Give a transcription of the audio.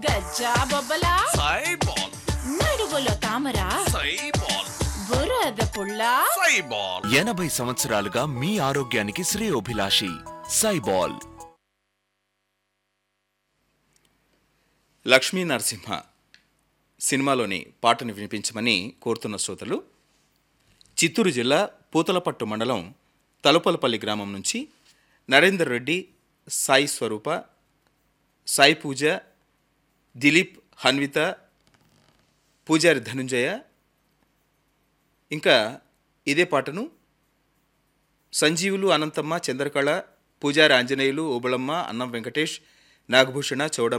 గజ్జా బొబ్బలా సైబాల్ నడుగులో తామర సైబాల్ బురద పుల్ల సైబాల్ ఎనభై సంవత్సరాలుగా మీ ఆరోగ్యానికి శ్రేయోభిలాషి సైబాల్ లక్ష్మీ నరసింహ సినిమాలోని పాటను వినిపించమని కోరుతున్న శ్రోతలు చిత్తూరు జిల్లా పూతలపట్టు మండలం తలుపలపల్లి గ్రామం నుంచి నరేందర్ రెడ్డి సాయి స్వరూప సాయి పూజ దిలీప్ హన్విత పూజారి ధనుంజయ ఇంకా ఇదే పాటను సంజీవులు అనంతమ్మ చంద్రకళ పూజారి ఆంజనేయులు ఓబళమ్మ అన్నం వెంకటేష్ నాగభూషణ చౌడమ్మ